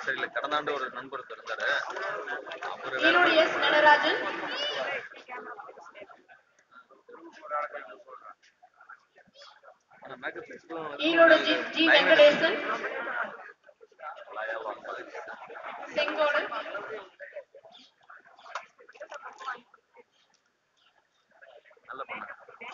சரியில்லை கடந்த ஆண்டு ஒரு நண்பர் இருந்தாரு அவரு வேற ஈரோடு எஸ் நடராஜன் ஆனா மேக்கப் செட்டும் ஈரோடு ஜி ஜி வெங்கடேசன் தொள்ளாயிரம் ஐம்பது. செங்கோடு நல்ல பொண்ணு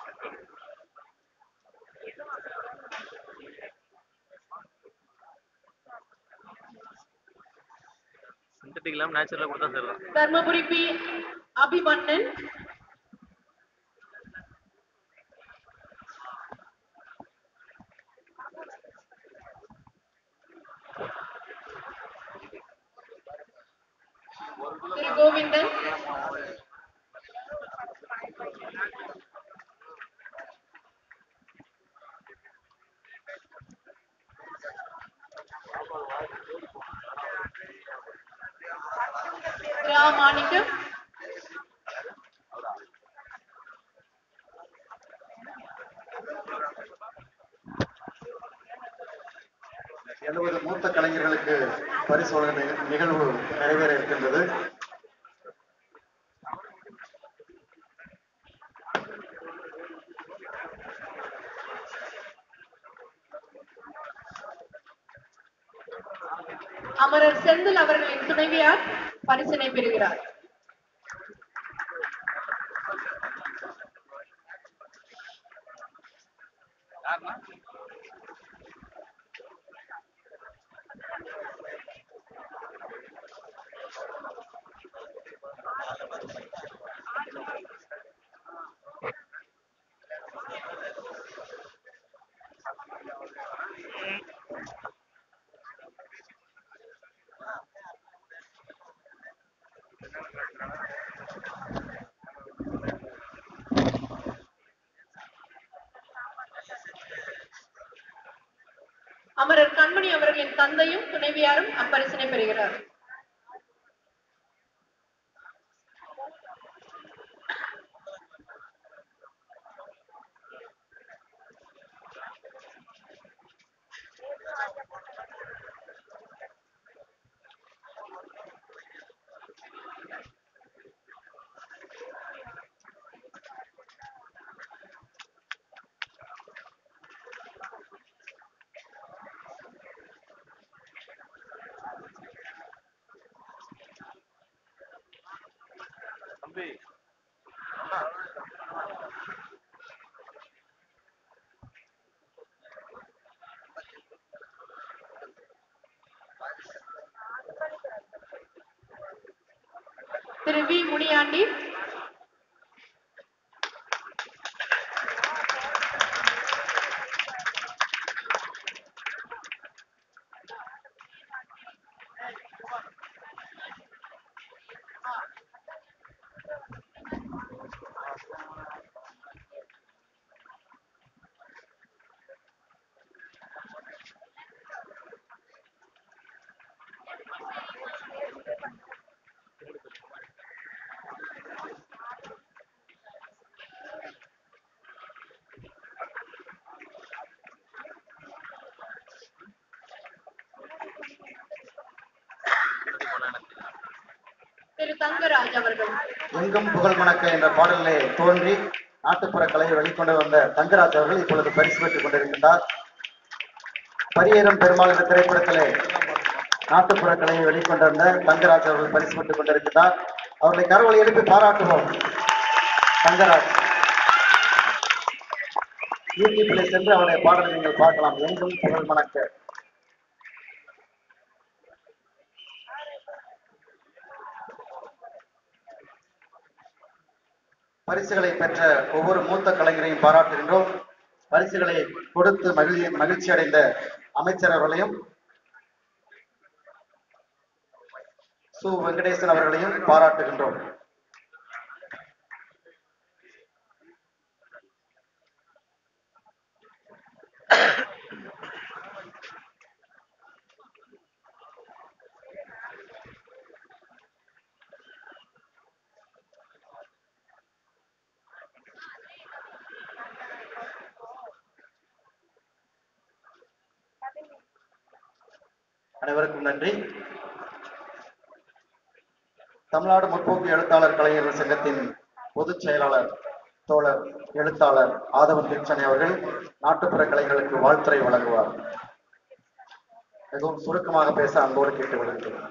சிந்தட்டிக் இல்லாம நேச்சுரலா கொடுத்தா சரிதான் தர்மபுரி பி அபிமன்னன் திரு கோவிந்தன் திரு ஆ மாணிக்கம் எழுபது மூத்த கலைஞர்களுக்கு பரிசு வழங்க நிகழ்வு நிறைவேற இருக்கின்றது அமரர் செந்தில் அவர்களின் துணைவியார் பரிசினை பெறுகிறார் அமரர் கண்மணி அவர்களின் தந்தையும் துணைவியாரும் அப்பரிசினை பெறுகிறார் தம்பி திரு வி முனியாண்டி திரு தங்கராஜ் அவர்கள் எங்கும் புகழ் மணக்க என்ற பாடலிலே தோன்றி நாட்டுப்புற கலையை வெளிக்கொண்டு வந்த தங்கராஜ் அவர்கள் இப்பொழுது பரிசு பெற்றுக் கொண்டிருக்கின்றார் பரியேறும் பெருமாள் என்ற திரைப்படத்திலே நாட்டுப்புற கலையை வெளிக்கொண்டு வந்த தங்கராஜ் அவர்கள் பரிசு பெற்றுக் கொண்டிருக்கின்றார் அவர்களை கரவலை எழுப்பி பாராட்டுவோம் தங்கராஜ் யூடியூப்பில் சென்று அவருடைய பாடலை நீங்கள் பார்க்கலாம் எங்கும் புகழ் மணக்க பரிசுகளை பெற்ற ஒவ்வொரு மூத்த கலைஞரையும் பாராட்டுகின்றோம் பரிசுகளை கொடுத்து மகிழ்ச்சி மகிழ்ச்சி அடைந்த அமைச்சர் அவர்களையும் சு வெங்கடேசன் அவர்களையும் பாராட்டுகின்றோம் அனைவருக்கும் நன்றி தமிழ்நாடு முற்போக்கு எழுத்தாளர் கலைஞர்கள் சங்கத்தின் பொதுச் செயலாளர் தோழர் எழுத்தாளர் ஆதவன் திருச்சனை அவர்கள் நாட்டுப்புற கலைஞர்களுக்கு வாழ்த்துரை வழங்குவார் மிகவும் சுருக்கமாக பேச அன்போடு கேட்டு வருகிறேன்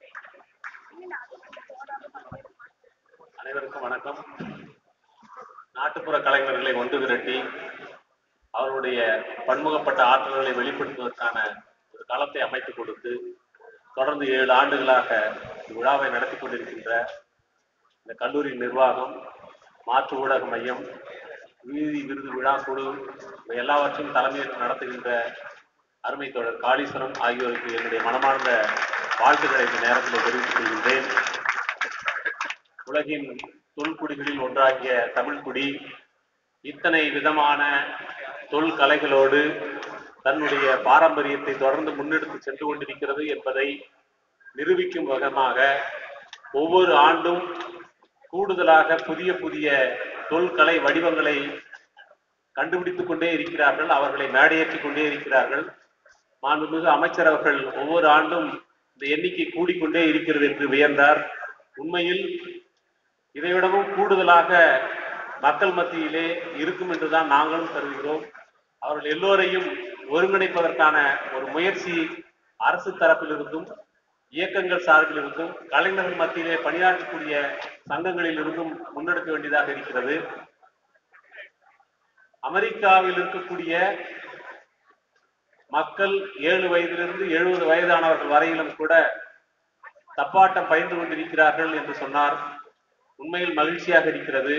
அனைவருக்கும் வணக்கம் நாட்டுப்புற கலைஞர்களை ஒன்று திரட்டி அவருடைய பன்முகப்பட்ட ஆற்றல்களை வெளிப்படுத்துவதற்கான ஒரு களத்தை அமைத்துக் கொடுத்து தொடர்ந்து ஏழு ஆண்டுகளாக விழாவை நடத்தி கொண்டிருக்கின்ற இந்த கல்லூரி நிர்வாகம் மாற்று ஊடக மையம் வீதி விருது விழா குழு இவை எல்லாவற்றையும் தலைமையேற்று நடத்துகின்ற அருமை தோழர் காளீஸ்வரம் ஆகியோருக்கு என்னுடைய மனமார்ந்த வாழ்த்துக்களை இந்த நேரத்தில் தெரிவித்துக் கொள்கின்றேன் உலகின் தொல்குடிகளில் ஒன்றாகிய தமிழ்குடி இத்தனை விதமான தொல்கலைகளோடு தன்னுடைய பாரம்பரியத்தை தொடர்ந்து முன்னெடுத்து சென்று கொண்டிருக்கிறது என்பதை நிரூபிக்கும் விதமாக ஒவ்வொரு ஆண்டும் கூடுதலாக புதிய புதிய தொல்கலை வடிவங்களை கண்டுபிடித்துக் கொண்டே இருக்கிறார்கள் அவர்களை மேடையேற்றிக் கொண்டே இருக்கிறார்கள் மாண்புமிகு அமைச்சர் அவர்கள் ஒவ்வொரு ஆண்டும் இந்த எண்ணிக்கை கூடிக்கொண்டே இருக்கிறது என்று வியந்தார் உண்மையில் இதைவிடவும் கூடுதலாக மக்கள் மத்தியிலே இருக்கும் என்றுதான் நாங்களும் கருதுகிறோம் அவர்கள் எல்லோரையும் ஒருங்கிணைப்பதற்கான ஒரு முயற்சி அரசு தரப்பிலிருந்தும் இயக்கங்கள் சார்பிலிருந்தும் கலைஞர்கள் மத்தியிலே பணியாற்றக்கூடிய சங்கங்களில் இருந்தும் முன்னெடுக்க வேண்டியதாக இருக்கிறது அமெரிக்காவில் இருக்கக்கூடிய மக்கள் ஏழு வயதிலிருந்து எழுபது வயதானவர்கள் வரையிலும் கூட தப்பாட்டம் பயின்று கொண்டிருக்கிறார்கள் என்று சொன்னார் உண்மையில் மகிழ்ச்சியாக இருக்கிறது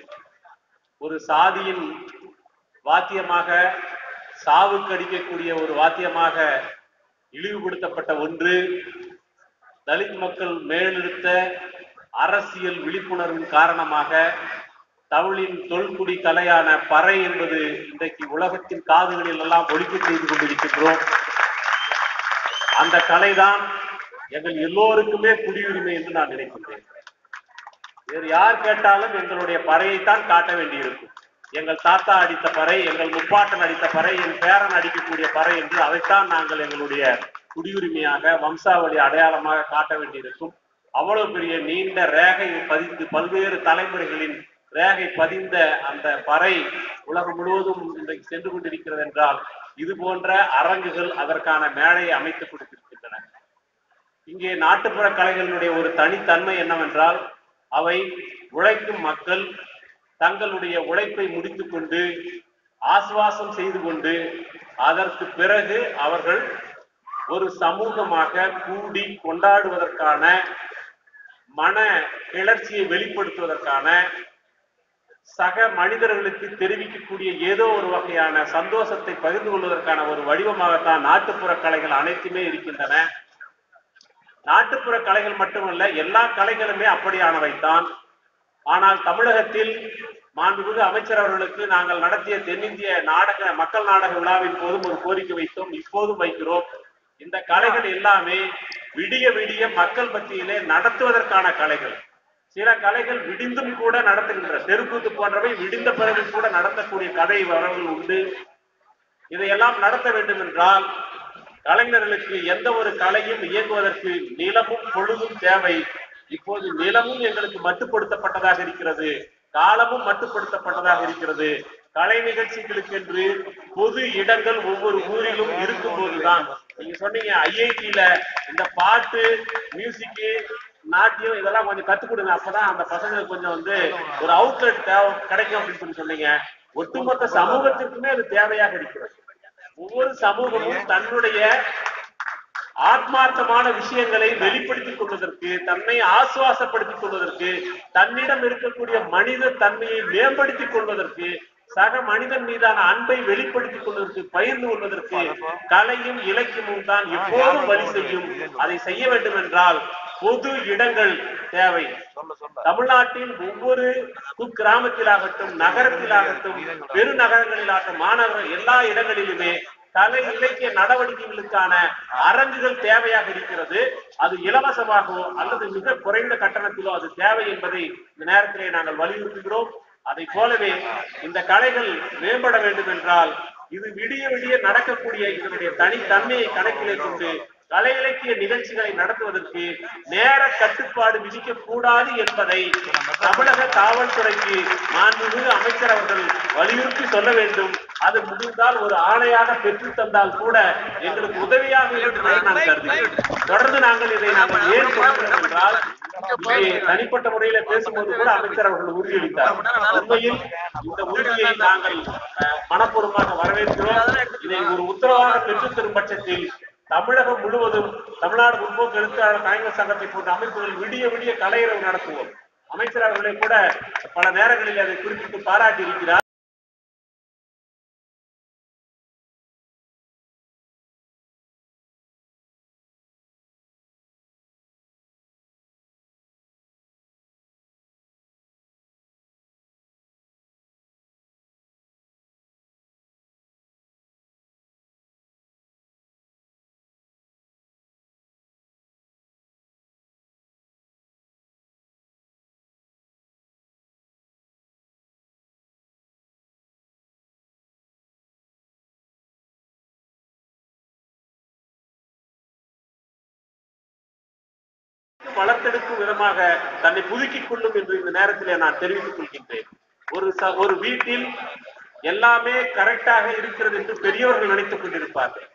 ஒரு சாதியின் வாத்தியமாக சாவுக்கு அடிக்கக்கூடிய ஒரு வாத்தியமாக இழிவுபடுத்தப்பட்ட ஒன்று தலித் மக்கள் மேலெடுத்த அரசியல் விழிப்புணர்வின் காரணமாக தமிழின் தொல்குடி கலையான பறை என்பது இன்றைக்கு உலகத்தின் காதுகளில் எல்லாம் ஒழிக்க செய்து கொண்டிருக்கின்றோம் அந்த கலைதான் எங்கள் எல்லோருக்குமே குடியுரிமை என்று நான் நினைக்கின்றேன் வேறு யார் கேட்டாலும் எங்களுடைய பறையைத்தான் காட்ட வேண்டியிருக்கும் எங்கள் தாத்தா அடித்த பறை எங்கள் முப்பாட்டன் அடித்த பறை என் பேரன் அடிக்கக்கூடிய பறை என்று அதைத்தான் நாங்கள் எங்களுடைய குடியுரிமையாக வம்சாவளி அடையாளமாக காட்ட வேண்டியிருக்கும் அவ்வளவு பெரிய நீண்ட ரேகை பதிந்து பல்வேறு தலைமுறைகளின் ரேகை பதிந்த அந்த பறை உலகம் முழுவதும் இன்றைக்கு சென்று கொண்டிருக்கிறது என்றால் இது போன்ற அரங்குகள் அதற்கான மேடையை அமைத்துக் கொடுத்திருக்கின்றன இங்கே நாட்டுப்புற கலைகளினுடைய ஒரு தனித்தன்மை என்னவென்றால் அவை உழைக்கும் மக்கள் தங்களுடைய உழைப்பை முடித்துக் கொண்டு ஆசுவாசம் செய்து கொண்டு அதற்கு பிறகு அவர்கள் ஒரு சமூகமாக கூடி கொண்டாடுவதற்கான மன கிளர்ச்சியை வெளிப்படுத்துவதற்கான சக மனிதர்களுக்கு தெரிவிக்கக்கூடிய ஏதோ ஒரு வகையான சந்தோஷத்தை பகிர்ந்து கொள்வதற்கான ஒரு வடிவமாகத்தான் நாட்டுப்புற கலைகள் அனைத்துமே இருக்கின்றன நாட்டுப்புற கலைகள் மட்டுமல்ல எல்லா கலைகளுமே அப்படியானவைத்தான் ஆனால் தமிழகத்தில் மாண்புமிகு அமைச்சர் அவர்களுக்கு நாங்கள் நடத்திய தென்னிந்திய நாடக மக்கள் நாடக விழாவின் போதும் ஒரு கோரிக்கை வைத்தோம் இப்போதும் வைக்கிறோம் இந்த கலைகள் எல்லாமே விடிய விடிய மக்கள் மத்தியிலே நடத்துவதற்கான கலைகள் சில கலைகள் விடிந்தும் கூட நடத்துகின்ற தெருக்கூத்து போன்றவை விடிந்த பிறகு கூட நடத்தக்கூடிய கதை வரவுகள் உண்டு இதையெல்லாம் நடத்த வேண்டும் என்றால் கலைஞர்களுக்கு எந்த ஒரு கலையும் இயங்குவதற்கு நிலமும் பொழுதும் தேவை இப்போது நிலமும் எங்களுக்கு மட்டுப்படுத்தப்பட்டதாக இருக்கிறது காலமும் மட்டுப்படுத்தப்பட்டதாக இருக்கிறது கலை நிகழ்ச்சிகளுக்கு என்று பொது இடங்கள் ஒவ்வொரு ஊரிலும் இருக்கும் போதுதான் நீங்க சொன்னீங்க ஐஐடியில இந்த பாட்டு மியூசிக்கு நாட்டியம் இதெல்லாம் கொஞ்சம் கத்துக் கொடுங்க அப்பதான் அந்த பசங்களுக்கு கொஞ்சம் வந்து ஒரு அவுட்லெட் தேவை கிடைக்கும் அப்படின்னு சொல்லி சொன்னீங்க ஒட்டுமொத்த சமூகத்திற்குமே அது தேவையாக இருக்கிறது ஒவ்வொரு சமூகமும் தன்னுடைய ஆத்மார்த்தமான விஷயங்களை வெளிப்படுத்திக் கொள்வதற்கு தன்னை ஆசுவாசப்படுத்திக் கொள்வதற்கு தன்னிடம் இருக்கக்கூடிய மனித தன்மையை மேம்படுத்திக் கொள்வதற்கு சக மனிதன் மீதான அன்பை வெளிப்படுத்திக் கொள்வதற்கு பகிர்ந்து கொள்வதற்கு கலையும் இலக்கியமும் தான் எப்போதும் வழி செய்யும் அதை செய்ய வேண்டும் என்றால் பொது இடங்கள் தேவை தமிழ்நாட்டின் ஒவ்வொரு குக்கிராமத்திலாகட்டும் நகரத்திலாகட்டும் பெருநகரங்களிலாகட்டும் மாநகர எல்லா இடங்களிலுமே கலை இலக்கிய நடவடிக்கைகளுக்கான அரங்குகள் தேவையாக இருக்கிறது அது இலவசமாகவோ அல்லது மிக குறைந்த கட்டணத்திலோ அது தேவை என்பதை இந்த நேரத்திலே நாங்கள் வலியுறுத்துகிறோம் அதை போலவே இந்த கலைகள் மேம்பட வேண்டும் என்றால் இது விடிய விடிய நடக்கக்கூடிய இதனுடைய தனித்தன்மையை கணக்கிலே கொண்டு கலை இலக்கிய நிகழ்ச்சிகளை நடத்துவதற்கு நேர கட்டுப்பாடு விதிக்க கூடாது என்பதை தமிழக காவல்துறைக்கு மாண்புமிகு அமைச்சர் அவர்கள் வலியுறுத்தி சொல்ல வேண்டும் அது முடிந்தால் ஒரு ஆணையாக பெற்று தந்தால் கூட எங்களுக்கு உதவியாக இருக்கும் என்று நான் கருதுகிறேன் தொடர்ந்து நாங்கள் இதை நாங்கள் ஏன் சொல்கிறோம் என்றால் இங்கே தனிப்பட்ட முறையில பேசும்போது கூட அமைச்சர் அவர்கள் உறுதியளித்தார் உண்மையில் இந்த உறுதியை நாங்கள் அஹ், மனப்பூர்வமாக வரவேற்கிறோம் இதை ஒரு உத்தரவாக பெற்றுத் தரும் பட்சத்தில் தமிழகம் முழுவதும் தமிழ்நாடு முற்போக்கு எழுத்தாளர் காங்கிரஸ் சங்கத்தை போன்ற அமைப்புகள் விடிய விடிய கலையரவு நடத்துவோம் அமைச்சர் அவர்களை கூட பல நேரங்களில் அதை குறிப்பிட்டு பாராட்டி இருக்கிறார் வளர்த்தெடுக்கும் விதமாக தன்னை புதுக்கிக் கொள்ளும் என்று இந்த நேரத்திலே நான் தெரிவித்துக் கொள்கின்றேன் ஒரு ச- ஒரு வீட்டில் எல்லாமே கரெக்டாக இருக்கிறது என்று பெரியவர்கள் நினைத்துக் கொண்டிருப்பார்கள்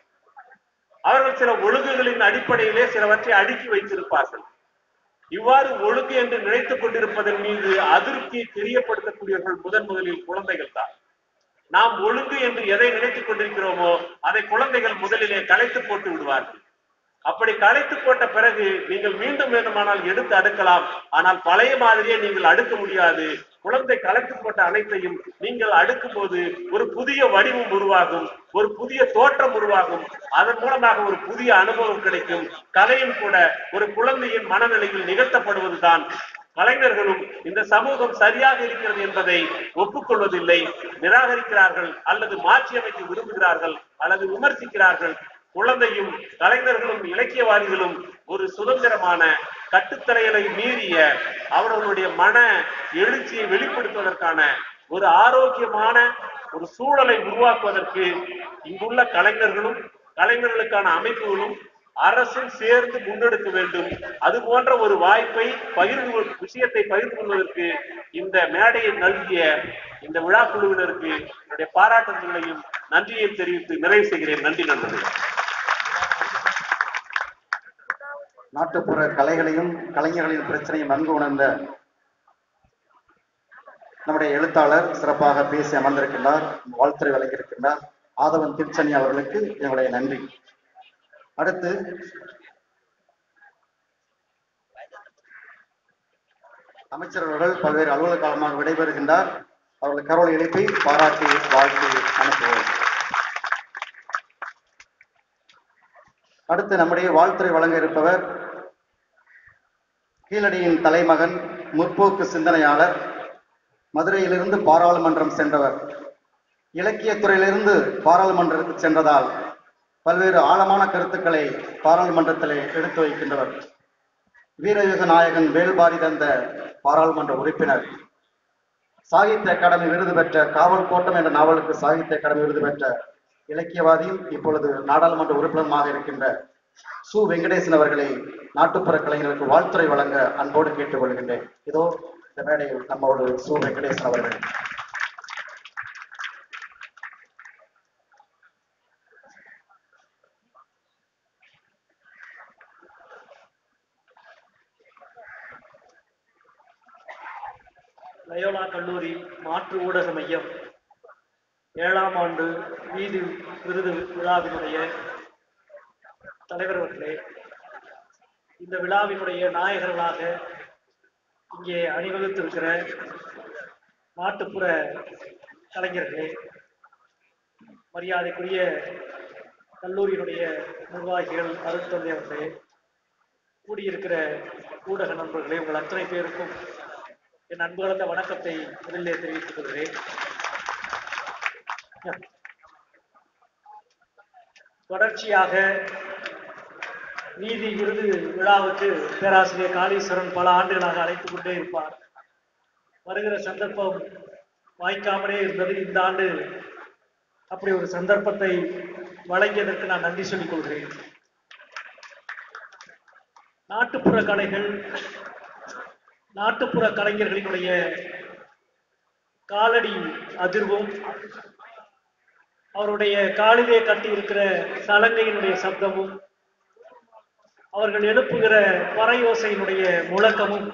அவர்கள் சில ஒழுங்குகளின் அடிப்படையிலே சிலவற்றை அடுக்கி வைத்திருப்பார்கள் இவ்வாறு ஒழுங்கு என்று நினைத்துக் கொண்டிருப்பதன் மீது அதிருப்தியை தெரியப்படுத்தக்கூடியவர்கள் முதன் முதலில் குழந்தைகள் தான் நாம் ஒழுங்கு என்று எதை நினைத்துக் கொண்டிருக்கிறோமோ அதை குழந்தைகள் முதலிலே கலைத்து போட்டு விடுவார்கள் அப்படி கலைத்து போட்ட பிறகு நீங்கள் மீண்டும் வேண்டுமானால் எடுத்து அடுக்கலாம் ஆனால் பழைய மாதிரியே நீங்கள் அடுக்க முடியாது குழந்தை கலைத்து போட்ட அனைத்தையும் நீங்கள் அடுக்கும் போது ஒரு புதிய வடிவம் உருவாகும் ஒரு புதிய தோற்றம் உருவாகும் அதன் மூலமாக ஒரு புதிய அனுபவம் கிடைக்கும் கலையும் கூட ஒரு குழந்தையின் மனநிலையில் நிகழ்த்தப்படுவதுதான் கலைஞர்களும் இந்த சமூகம் சரியாக இருக்கிறது என்பதை ஒப்புக்கொள்வதில்லை நிராகரிக்கிறார்கள் அல்லது மாற்றி அமைக்க விரும்புகிறார்கள் அல்லது விமர்சிக்கிறார்கள் குழந்தையும் கலைஞர்களும் இலக்கியவாதிகளும் ஒரு சுதந்திரமான கட்டுத்தரைகளை மீறிய அவர்களுடைய மன எழுச்சியை வெளிப்படுத்துவதற்கான ஒரு ஆரோக்கியமான ஒரு சூழலை உருவாக்குவதற்கு இங்குள்ள கலைஞர்களும் கலைஞர்களுக்கான அமைப்புகளும் அரசும் சேர்ந்து முன்னெடுக்க வேண்டும் அது போன்ற ஒரு வாய்ப்பை பகிர்ந்து கொள்- விஷயத்தை பகிர்ந்து கொள்வதற்கு இந்த மேடையை நல்கிய இந்த விழா குழுவினருக்கு என்னுடைய பாராட்டுதல்களையும் நன்றியையும் தெரிவித்து நிறைவு செய்கிறேன் நன்றி நண்பர்களே நாட்டுப்புற கலைகளையும் கலைஞர்களின் பிரச்சனையும் நன்கு உணர்ந்த நம்முடைய எழுத்தாளர் சிறப்பாக பேசி அமர்ந்திருக்கின்றார் வாழ்த்துறை வழங்கியிருக்கின்றார் ஆதவன் திருச்சனி அவர்களுக்கு என்னுடைய நன்றி அடுத்து அமைச்சர் அவர்கள் பல்வேறு அலுவலக காலமாக விடைபெறுகின்றார் அவர்கள் கரோலை எழுப்பி பாராட்டி வாழ்த்து அனுப்புவோம் அடுத்து நம்முடைய வாழ்த்துறை வழங்க இருப்பவர் கீழடியின் தலைமகன் முற்போக்கு சிந்தனையாளர் மதுரையிலிருந்து பாராளுமன்றம் சென்றவர் இலக்கியத்துறையிலிருந்து பாராளுமன்றத்துக்கு சென்றதால் பல்வேறு ஆழமான கருத்துக்களை பாராளுமன்றத்திலே எடுத்து வைக்கின்றவர் வீரயுக நாயகன் வேல்பாரி தந்த பாராளுமன்ற உறுப்பினர் சாகித்ய அகாடமி விருது பெற்ற காவல் கோட்டம் என்ற நாவலுக்கு சாகித்ய அகாடமி விருது பெற்ற இலக்கியவாதியும் இப்பொழுது நாடாளுமன்ற உறுப்பினருமாக இருக்கின்ற சு வெங்கடேசன் அவர்களை நாட்டுப்புற கலைஞருக்கு வாழ்த்துறை வழங்க அன்போடு கேட்டுக்கொள்கின்றேன் இதோ இந்த மேடையில் நம்மோடு சு வெங்கடேசன் அவர்கள் லயோலா கல்லூரி மாற்று ஊடக மையம் ஏழாம் ஆண்டு வீதி விருது விழாவினுடைய தலைவர் அவர்களே இந்த விழாவினுடைய நாயகர்களாக இங்கே அணிவகுத்திருக்கிற நாட்டுப்புற கலைஞர்களே மரியாதைக்குரிய கல்லூரியினுடைய நிர்வாகிகள் அருட்தந்தை அவர்களே கூடியிருக்கிற ஊடக நண்பர்களே உங்கள் அத்தனை பேருக்கும் என் அன்பு கலந்த வணக்கத்தை முதலிலே தெரிவித்துக் கொள்கிறேன் தொடர்ச்சியாக நீதி விருது விழாவுக்கு பேராசிரியர் காளீஸ்வரன் பல ஆண்டுகளாக அழைத்துக் கொண்டே இருப்பார் வருகிற சந்தர்ப்பம் வாய்க்காமலே இருந்தது இந்த ஆண்டு அப்படி ஒரு சந்தர்ப்பத்தை வழங்கியதற்கு நான் நன்றி சொல்லிக் கொள்கிறேன் நாட்டுப்புற கலைகள் நாட்டுப்புற கலைஞர்களினுடைய காலடி அதிர்வும் அவருடைய காலிலே கட்டியிருக்கிற சலங்கையினுடைய சப்தமும் அவர்கள் எழுப்புகிற பறையோசையினுடைய முழக்கமும்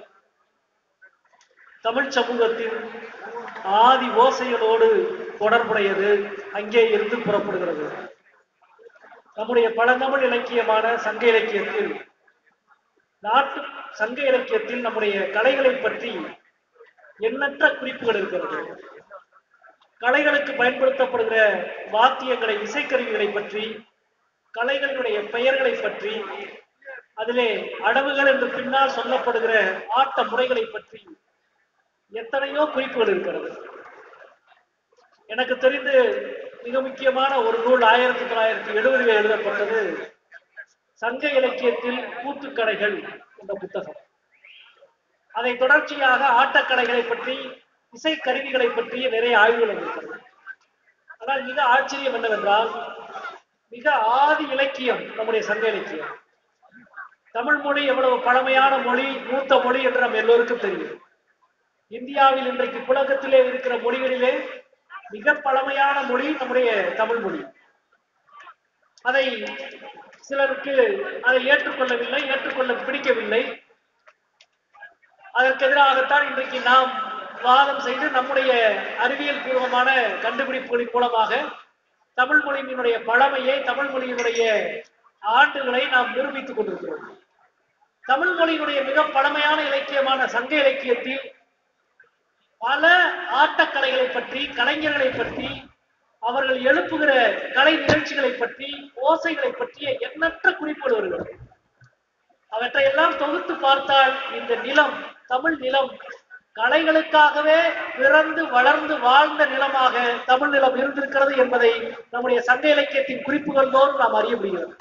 தமிழ் சமூகத்தின் ஆதி ஓசைகளோடு தொடர்புடையது அங்கே இருந்து புறப்படுகிறது நம்முடைய பழந்தமிழ் இலக்கியமான சங்க இலக்கியத்தில் நாட்டு சங்க இலக்கியத்தில் நம்முடைய கலைகளை பற்றி எண்ணற்ற குறிப்புகள் இருக்கிறது கலைகளுக்கு பயன்படுத்தப்படுகிற வாத்தியங்களை இசைக்கருவிகளை பற்றி கலைகளினுடைய பெயர்களை பற்றி அதிலே அடவுகள் என்று பின்னால் சொல்லப்படுகிற ஆட்ட முறைகளை பற்றி எத்தனையோ குறிப்புகள் இருக்கிறது எனக்கு தெரிந்து மிக முக்கியமான ஒரு நூல் ஆயிரத்தி தொள்ளாயிரத்தி எழுபதில் எழுதப்பட்டது சங்க இலக்கியத்தில் கூத்துக்கடைகள் என்ற புத்தகம் அதை தொடர்ச்சியாக ஆட்டக்கலைகளை பற்றி இசை கருவிகளை பற்றிய நிறைய ஆய்வுகள் இருக்கிறது ஆனால் மிக ஆச்சரியம் என்னவென்றால் மிக ஆதி இலக்கியம் நம்முடைய சங்க இலக்கியம் தமிழ் மொழி எவ்வளவு பழமையான மொழி மூத்த மொழி என்று நம்ம எல்லோருக்கும் தெரியும் இந்தியாவில் இன்றைக்கு புழக்கத்திலே இருக்கிற மொழிகளிலே மிக பழமையான மொழி நம்முடைய தமிழ் மொழி அதை சிலருக்கு அதை ஏற்றுக்கொள்ளவில்லை ஏற்றுக்கொள்ள பிடிக்கவில்லை அதற்கு எதிராகத்தான் இன்றைக்கு நாம் வாதம் செய்து நம்முடைய அறிவியல் பூர்வமான கண்டுபிடிப்புகளின் மூலமாக தமிழ் மொழியினுடைய பழமையை தமிழ் மொழியினுடைய ஆண்டுகளை நாம் நிரூபித்துக் கொண்டிருக்கிறோம் தமிழ் மொழியினுடைய மிக பழமையான இலக்கியமான சங்க இலக்கியத்தில் பல ஆட்டக்கலைகளை பற்றி கலைஞர்களை பற்றி அவர்கள் எழுப்புகிற கலை நிகழ்ச்சிகளை பற்றி ஓசைகளை பற்றிய எண்ணற்ற குறிப்புகள் வருகிறது அவற்றை எல்லாம் தொகுத்து பார்த்தால் இந்த நிலம் தமிழ் நிலம் கலைகளுக்காகவே பிறந்து வளர்ந்து வாழ்ந்த நிலமாக தமிழ் நிலம் இருந்திருக்கிறது என்பதை நம்முடைய சங்க இலக்கியத்தின் குறிப்புகள் தோறும் நாம் அறிய முடிகிறது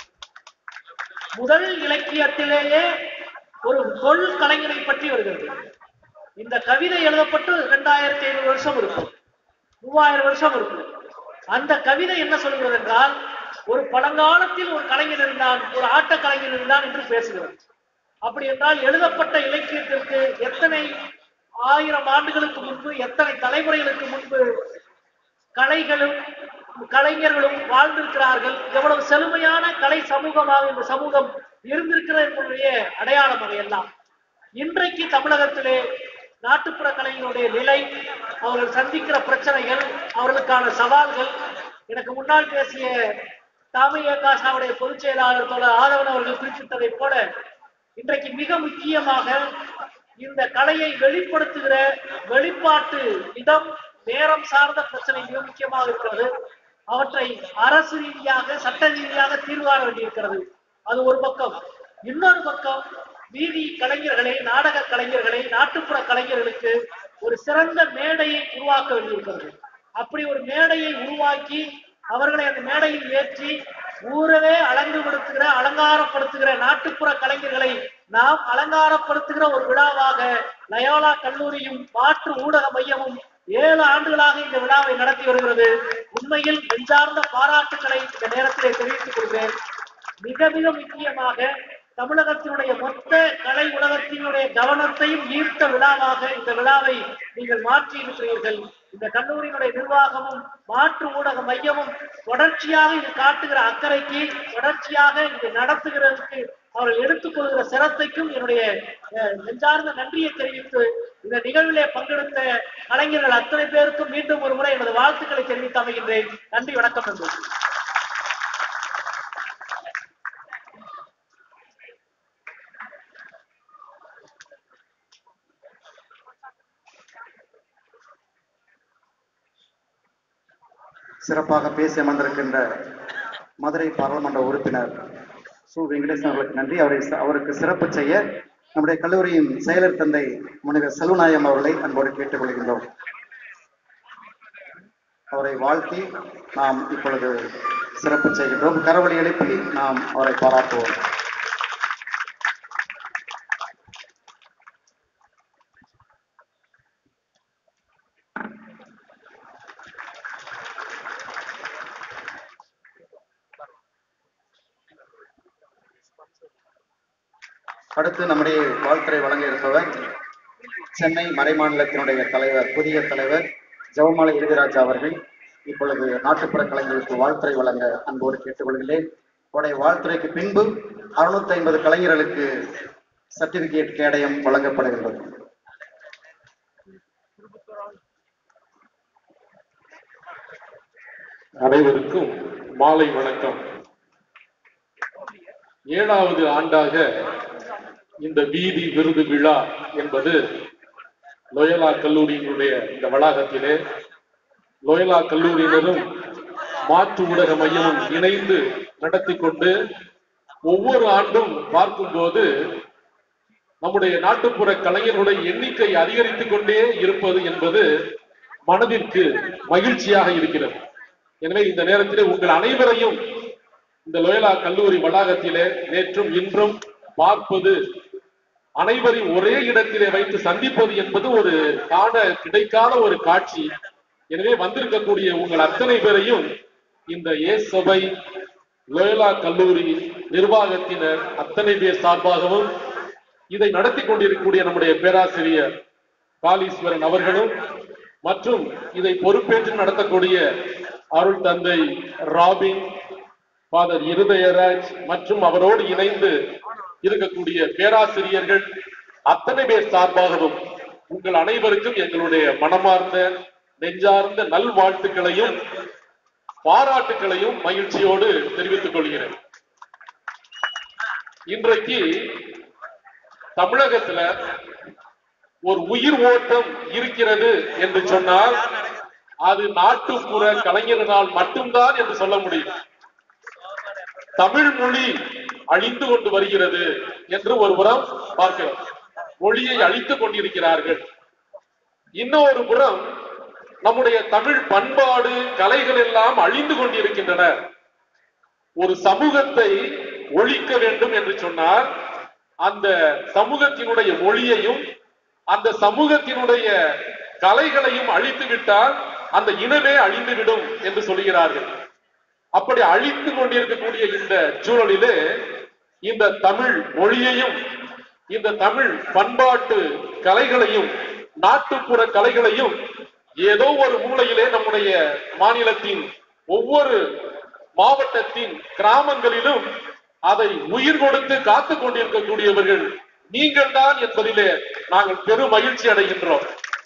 முதல் இலக்கியத்திலேயே ஒரு சொல் கலைஞரை பற்றி வருகிறது இந்த கவிதை எழுதப்பட்டு இரண்டாயிரத்தி ஐநூறு வருஷம் இருக்கும் மூவாயிரம் வருஷம் இருக்கும் அந்த கவிதை என்ன சொல்கிறது என்றால் ஒரு பழங்காலத்தில் ஒரு கலைஞர் இருந்தான் ஒரு ஆட்ட கலைஞர் இருந்தான் என்று பேசுகிறது அப்படி என்றால் எழுதப்பட்ட இலக்கியத்திற்கு எத்தனை ஆயிரம் ஆண்டுகளுக்கு முன்பு எத்தனை தலைமுறைகளுக்கு முன்பு கலைகளும் கலைஞர்களும் வாழ்ந்திருக்கிறார்கள் எவ்வளவு செழுமையான கலை சமூகமாக இந்த சமூகம் இருந்திருக்கிறது என்பதுடைய அடையாளம் அவையெல்லாம் இன்றைக்கு தமிழகத்திலே நாட்டுப்புற கலைஞருடைய நிலை அவர்கள் சந்திக்கிற பிரச்சனைகள் அவர்களுக்கான சவால்கள் எனக்கு முன்னால் பேசிய தாமிய காசாவுடைய பொதுச் செயலாளர் தோழர் ஆதவன் அவர்கள் குறிப்பிட்டதைப் போல இன்றைக்கு மிக முக்கியமாக இந்த கலையை வெளிப்படுத்துகிற வெளிப்பாட்டு இடம் நேரம் சார்ந்த பிரச்சனை மிக முக்கியமாக இருக்கிறது அவற்றை அரசு ரீதியாக சட்ட ரீதியாக தீர்வு காண வேண்டியிருக்கிறது அது ஒரு பக்கம் இன்னொரு பக்கம் வீதி கலைஞர்களை நாடக கலைஞர்களை நாட்டுப்புற கலைஞர்களுக்கு ஒரு சிறந்த மேடையை உருவாக்க வேண்டியிருக்கிறது அப்படி ஒரு மேடையை உருவாக்கி அவர்களை அந்த மேடையில் ஏற்றி ஊரவே அலங்குபடுத்துகிற அலங்காரப்படுத்துகிற நாட்டுப்புற கலைஞர்களை நாம் அலங்காரப்படுத்துகிற ஒரு விழாவாக லயோலா கல்லூரியும் மாற்று ஊடக மையமும் ஏழு ஆண்டுகளாக இந்த விழாவை நடத்தி வருகிறது உண்மையில் நெஞ்சார்ந்த பாராட்டுக்களை இந்த நேரத்திலே தெரிவித்துக் கொள்கிறேன் மிக மிக முக்கியமாக தமிழகத்தினுடைய மொத்த கலை உலகத்தினுடைய கவனத்தையும் ஈர்த்த விழாவாக இந்த விழாவை நீங்கள் மாற்றி இருக்கிறீர்கள் இந்த கல்லூரியினுடைய நிர்வாகமும் மாற்று ஊடக மையமும் தொடர்ச்சியாக இது காட்டுகிற அக்கறைக்கு தொடர்ச்சியாக இது நடத்துகிறதுக்கு அவர்கள் எடுத்துக்கொள்கிற சிரத்தைக்கும் என்னுடைய அஹ், நெஞ்சார்ந்த நன்றியை தெரிவித்து இந்த நிகழ்விலே பங்கெடுத்த கலைஞர்கள் அத்தனை பேருக்கும் மீண்டும் ஒரு முறை எனது வாழ்த்துக்களை தெரிவித்து அமைகின்றேன் நன்றி வணக்கம் நன்றி சிறப்பாக பேசி அமர்ந்திருக்கின்ற மதுரை பாராளுமன்ற உறுப்பினர் சு வெங்கடேசன் அவர்களுக்கு நன்றி அவரை அவருக்கு சிறப்பு செய்ய நம்முடைய கல்லூரியின் செயலர் தந்தை முனிவர் செல்வநாயம் அவர்களை அன்போடு கேட்டுக்கொள்கின்றோம் அவரை வாழ்த்தி நாம் இப்பொழுது சிறப்பு செய்கின்றோம் கரவொலி எழுப்பி நாம் அவரை பாராட்டுவோம் அடுத்து நம்முடைய வாழ்த்துறை வழங்க இருப்பவர் சென்னை மறைமாநிலத்தினுடைய தலைவர் புதிய தலைவர் ஜெவமாலை இறுதிராஜா அவர்கள் இப்பொழுது நாட்டுப்புற கலைஞர்களுக்கு வாழ்த்துறை வழங்க அன்போடு கேட்டுக்கொள்கிறேன் உடைய வாழ்த்துறைக்கு பின்பு அறுநூத்தி ஐம்பது கலைஞர்களுக்கு சர்டிபிகேட் கேடயம் வழங்கப்படுகின்றது அனைவருக்கும் மாலை வணக்கம் ஏழாவது ஆண்டாக இந்த வீதி விருது விழா என்பது லோயலா கல்லூரியினுடைய இந்த வளாகத்திலே லோயலா கல்லூரியினரும் மாற்று ஊடக மையமும் இணைந்து நடத்தி கொண்டு ஒவ்வொரு ஆண்டும் பார்க்கும்போது நம்முடைய நாட்டுப்புற கலைஞர்களுடைய எண்ணிக்கை அதிகரித்துக் கொண்டே இருப்பது என்பது மனதிற்கு மகிழ்ச்சியாக இருக்கிறது எனவே இந்த நேரத்திலே உங்கள் அனைவரையும் இந்த லோயலா கல்லூரி வளாகத்திலே நேற்றும் இன்றும் பார்ப்பது அனைவரையும் ஒரே இடத்திலே வைத்து சந்திப்பது என்பது ஒரு காண கிடைக்காத ஒரு காட்சி எனவே வந்திருக்கக்கூடிய உங்கள் அத்தனை பேரையும் இந்த ஏ சபை லோயலா கல்லூரி நிர்வாகத்தினர் அத்தனை பேர் சார்பாகவும் இதை நடத்தி கொண்டிருக்கக்கூடிய நம்முடைய பேராசிரியர் காளீஸ்வரன் அவர்களும் மற்றும் இதை பொறுப்பேற்று நடத்தக்கூடிய அருள் தந்தை ராபின் ஃபாதர் இருதயராஜ் மற்றும் அவரோடு இணைந்து இருக்கக்கூடிய பேராசிரியர்கள் அத்தனை பேர் சார்பாகவும் உங்கள் அனைவருக்கும் எங்களுடைய மனமார்ந்த நெஞ்சார்ந்த நல்வாழ்த்துக்களையும் பாராட்டுக்களையும் மகிழ்ச்சியோடு தெரிவித்துக் கொள்கிறேன் இன்றைக்கு தமிழகத்துல ஒரு உயிர் ஓட்டம் இருக்கிறது என்று சொன்னால் அது நாட்டுப்புற கலைஞர்களால் மட்டும்தான் என்று சொல்ல முடியும் தமிழ் மொழி அழிந்து கொண்டு வருகிறது என்று ஒருபுறம் பார்க்கிறோம் மொழியை அழித்துக் கொண்டிருக்கிறார்கள் இன்னொரு புறம் நம்முடைய தமிழ் பண்பாடு கலைகள் எல்லாம் அழிந்து கொண்டிருக்கின்றன ஒரு சமூகத்தை ஒழிக்க வேண்டும் என்று சொன்னால் அந்த சமூகத்தினுடைய மொழியையும் அந்த சமூகத்தினுடைய கலைகளையும் அழித்து விட்டால் அந்த இனமே அழிந்துவிடும் என்று சொல்கிறார்கள் அப்படி அழித்து கொண்டிருக்கக்கூடிய இந்த சூழலிலே இந்த தமிழ் மொழியையும் இந்த தமிழ் பண்பாட்டு கலைகளையும் நாட்டுப்புற கலைகளையும் ஏதோ ஒரு மூலையிலே நம்முடைய மாநிலத்தின் ஒவ்வொரு மாவட்டத்தின் கிராமங்களிலும் அதை உயிர் கொடுத்து காத்து கொண்டிருக்கக்கூடியவர்கள் நீங்கள் தான் என்பதிலே நாங்கள் பெரும் மகிழ்ச்சி அடைகின்றோம்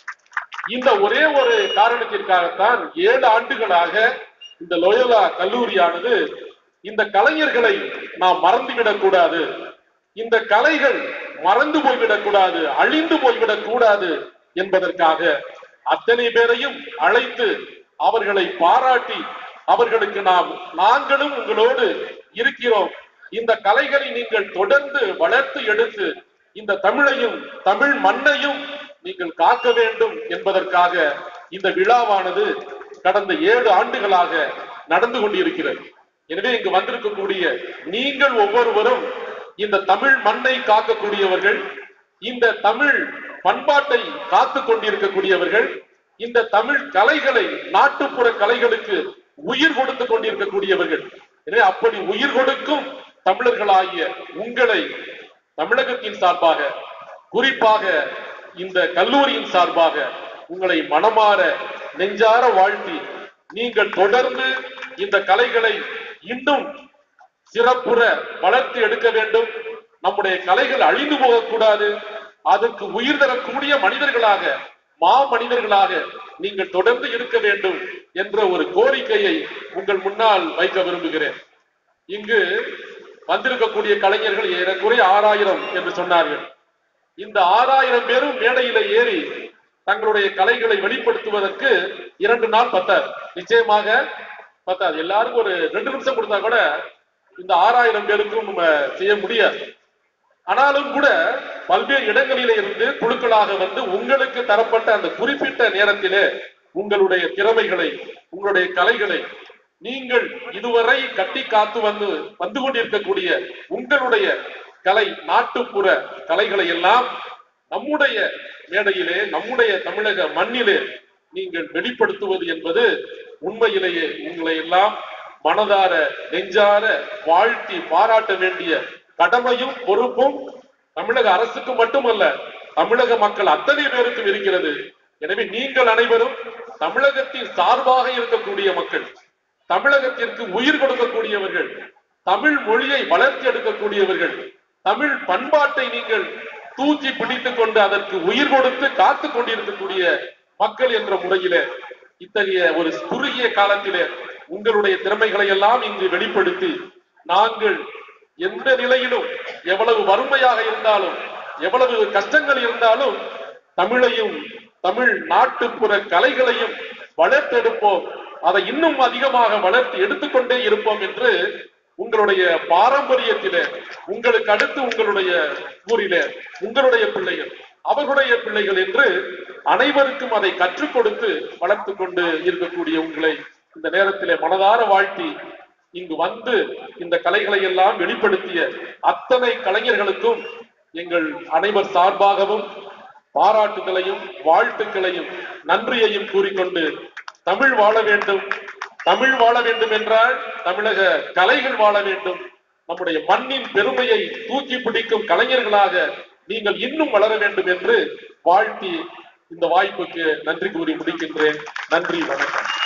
இந்த ஒரே ஒரு காரணத்திற்காகத்தான் ஏழு ஆண்டுகளாக இந்த லோயலா கல்லூரியானது இந்த கலைஞர்களை நாம் மறந்துவிடக் கூடாது இந்த கலைகள் மறந்து போய்விடக் கூடாது அழிந்து போய்விடக் கூடாது என்பதற்காக அத்தனை பேரையும் அழைத்து அவர்களை பாராட்டி அவர்களுக்கு நாம் நாங்களும் உங்களோடு இருக்கிறோம் இந்த கலைகளை நீங்கள் தொடர்ந்து வளர்த்து எடுத்து இந்த தமிழையும் தமிழ் மண்ணையும் நீங்கள் காக்க வேண்டும் என்பதற்காக இந்த விழாவானது கடந்த ஏழு ஆண்டுகளாக நடந்து கொண்டிருக்கிறது எனவே இங்கு வந்திருக்கக்கூடிய நீங்கள் ஒவ்வொருவரும் இந்த தமிழ் மண்ணை காக்கக்கூடியவர்கள் இந்த தமிழ் பண்பாட்டை காத்து கொண்டிருக்கக்கூடியவர்கள் இந்த தமிழ் கலைகளை நாட்டுப்புற கலைகளுக்கு உயிர் கொடுத்து கொண்டிருக்கக்கூடியவர்கள் எனவே அப்படி உயிர் கொடுக்கும் தமிழர்களாகிய உங்களை தமிழகத்தின் சார்பாக குறிப்பாக இந்த கல்லூரியின் சார்பாக உங்களை மனமாற நெஞ்சார வாழ்த்தி நீங்கள் தொடர்ந்து இந்த கலைகளை இன்னும் சிறப்புற வளர்த்து எடுக்க வேண்டும் நம்முடைய கலைகள் அழிந்து போகக்கூடாது அதற்கு உயிர் தரக்கூடிய மனிதர்களாக மா மனிதர்களாக நீங்கள் தொடர்ந்து இருக்க வேண்டும் என்ற ஒரு கோரிக்கையை உங்கள் முன்னால் வைக்க விரும்புகிறேன் இங்கு வந்திருக்கக்கூடிய கலைஞர்கள் ஏறக்குறைய ஆறாயிரம் என்று சொன்னார்கள் இந்த ஆறாயிரம் பேரும் மேடையில ஏறி தங்களுடைய கலைகளை வெளிப்படுத்துவதற்கு இரண்டு நாள் பத்தாது நிச்சயமாக பத்தாது எல்லாருக்கும் ஒரு ரெண்டு நிமிஷம் கொடுத்தா கூட இந்த ஆறாயிரம் பேருக்கும் நம்ம செய்ய முடியாது ஆனாலும் கூட பல்வேறு இடங்களிலே இருந்து குழுக்களாக வந்து உங்களுக்கு தரப்பட்ட அந்த குறிப்பிட்ட நேரத்திலே உங்களுடைய திறமைகளை உங்களுடைய கலைகளை நீங்கள் இதுவரை கட்டி காத்து வந்து வந்து கொண்டிருக்கக்கூடிய உங்களுடைய கலை நாட்டுப்புற கலைகளை எல்லாம் நம்முடைய மேடையிலே நம்முடைய தமிழக மண்ணிலே நீங்கள் வெளிப்படுத்துவது என்பது உண்மையிலேயே உங்களை எல்லாம் மனதார நெஞ்சார வாழ்த்தி பாராட்ட வேண்டிய கடமையும் பொறுப்பும் தமிழக அரசுக்கு மட்டுமல்ல தமிழக மக்கள் அத்தனை பேருக்கும் இருக்கிறது எனவே நீங்கள் அனைவரும் தமிழகத்தின் சார்பாக இருக்கக்கூடிய மக்கள் தமிழகத்திற்கு உயிர் கொடுக்கக்கூடியவர்கள் தமிழ் மொழியை வளர்த்தி எடுக்கக்கூடியவர்கள் தமிழ் பண்பாட்டை நீங்கள் தூக்கி பிடித்துக் கொண்டு அதற்கு உயிர் கொடுத்து காத்து கொண்டிருக்கக்கூடிய மக்கள் என்ற முறையிலே இத்தகைய ஒரு குறுகிய காலத்திலே உங்களுடைய திறமைகளை எல்லாம் இங்கு வெளிப்படுத்தி நாங்கள் எந்த நிலையிலும் எவ்வளவு வறுமையாக இருந்தாலும் எவ்வளவு கஷ்டங்கள் இருந்தாலும் தமிழையும் தமிழ் நாட்டுப்புற கலைகளையும் வளர்த்தெடுப்போம் அதை இன்னும் அதிகமாக வளர்த்து எடுத்துக்கொண்டே இருப்போம் என்று உங்களுடைய பாரம்பரியத்திலே உங்களுக்கு அடுத்து உங்களுடைய ஊரிலே உங்களுடைய பிள்ளைகள் அவர்களுடைய பிள்ளைகள் என்று அனைவருக்கும் அதை கற்றுக் கொடுத்து வளர்த்து கொண்டு இருக்கக்கூடிய உங்களை இந்த நேரத்திலே மனதார வாழ்த்தி இங்கு வந்து இந்த கலைகளை எல்லாம் வெளிப்படுத்திய அத்தனை கலைஞர்களுக்கும் எங்கள் அனைவர் சார்பாகவும் பாராட்டுகளையும் வாழ்த்துக்களையும் நன்றியையும் கூறிக்கொண்டு தமிழ் வாழ வேண்டும் தமிழ் வாழ வேண்டும் என்றால் தமிழக கலைகள் வாழ வேண்டும் நம்முடைய மண்ணின் பெருமையை தூக்கி பிடிக்கும் கலைஞர்களாக நீங்கள் இன்னும் வளர வேண்டும் என்று வாழ்த்தி இந்த வாய்ப்புக்கு நன்றி கூறி முடிக்கின்றேன் நன்றி வணக்கம்